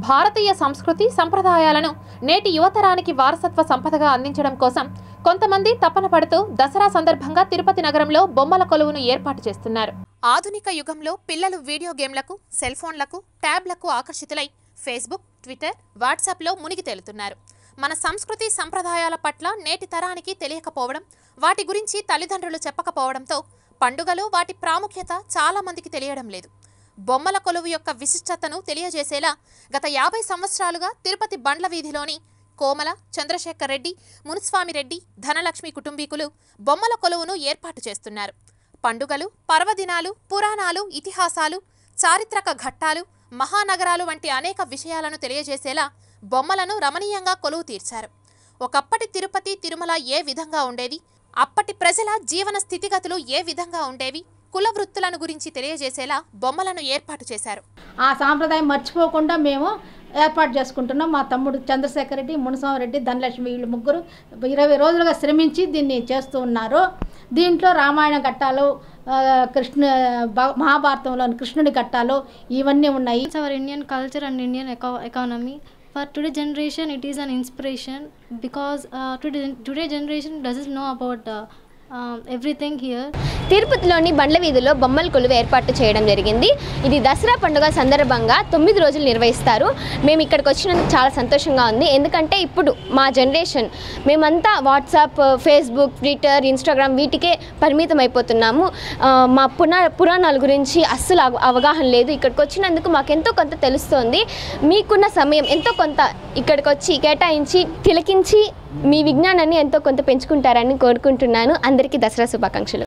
భారతీయ సంస్కృతి సంప్రదాయాలను నేటి యువతరానికి వారసత్వ సంపదగా అందించడం కోసం కొంతమంది తపన పడుతూ దసరా సందర్భంగా తిరుపతి నగరంలో బొమ్మల కొలువును ఏర్పాటు చేస్తున్నారు ఆధునిక యుగంలో పిల్లలు వీడియో గేమ్లకు సెల్ ఫోన్లకు ట్యాబ్లకు ఆకర్షితులై ఫేస్బుక్ ట్విట్టర్ వాట్సాప్లో మునిగి తేలుతున్నారు మన సంస్కృతి సంప్రదాయాల పట్ల నేటి తరానికి తెలియకపోవడం వాటి గురించి తల్లిదండ్రులు చెప్పకపోవడంతో పండుగలు వాటి ప్రాముఖ్యత చాలా మందికి తెలియడం లేదు బొమ్మల కొలువు యొక్క విశిష్టతను తెలియజేసేలా గత యాభై సంవత్సరాలుగా తిరుపతి బండ్ల వీధిలోని కోమల చంద్రశేఖర్ రెడ్డి మునుస్వామి రెడ్డి ధనలక్ష్మి కుటుంబీకులు బొమ్మల కొలువును ఏర్పాటు చేస్తున్నారు పండుగలు పర్వదినాలు పురాణాలు ఇతిహాసాలు చారిత్రక ఘట్టాలు మహానగరాలు వంటి అనేక విషయాలను తెలియజేసేలా బొమ్మలను రమణీయంగా కొలువు తీర్చారు ఒకప్పటి తిరుపతి తిరుమల ఏ విధంగా ఉండేది అప్పటి ప్రజల జీవన స్థితిగతులు ఏ విధంగా ఉండేవి కుల వృత్తులను గురించి తెలియజేసేలా బొమ్మలను ఏర్పాటు చేశారు ఆ సాంప్రదాయం మర్చిపోకుండా మేము ఏర్పాటు చేసుకుంటున్నాం మా తమ్ముడు చంద్రశేఖర్ రెడ్డి మునస్వామిరెడ్డి ధనలక్ష్మి వీళ్ళు ముగ్గురు ఇరవై రోజులుగా శ్రమించి దీన్ని చేస్తూ ఉన్నారు దీంట్లో రామాయణ ఘట్టాలు ఆ, కృష్ణ భ- మహాభారతంలోని కృష్ణుడి ఘట్టాలు ఇవన్నీ ఉన్నాయి It's our Indian culture and Indian eco- economy. For today generation, it is an inspiration because uh, today, today generation doesn't know about uh, um, everything here. తిరుపతిలోని బండ్ల వీధిలో బొమ్మల కొలువు ఏర్పాటు చేయడం జరిగింది ఇది దసరా పండుగ సందర్భంగా తొమ్మిది రోజులు నిర్వహిస్తారు మేము ఇక్కడికి వచ్చినందుకు చాలా సంతోషంగా ఉంది ఎందుకంటే ఇప్పుడు మా జనరేషన్ మేమంతా వాట్సాప్ ఫేస్బుక్ ట్విట్టర్ ఇన్స్టాగ్రామ్ వీటికే పరిమితం అయిపోతున్నాము ఆ, మా పునా పురాణాల గురించి అస్సలు అవ- అవగాహన లేదు ఇక్కడికి వచ్చినందుకు మాకు ఎంతో కొంత తెలుస్తోంది మీకున్న సమయం ఎంతో కొంత ఇక్కడికి వచ్చి కేటాయించి తిలకించి మీ విజ్ఞానాన్ని ఎంతో కొంత పెంచుకుంటారని కోరుకుంటున్నాను అందరికీ దసరా శుభాకాంక్షలు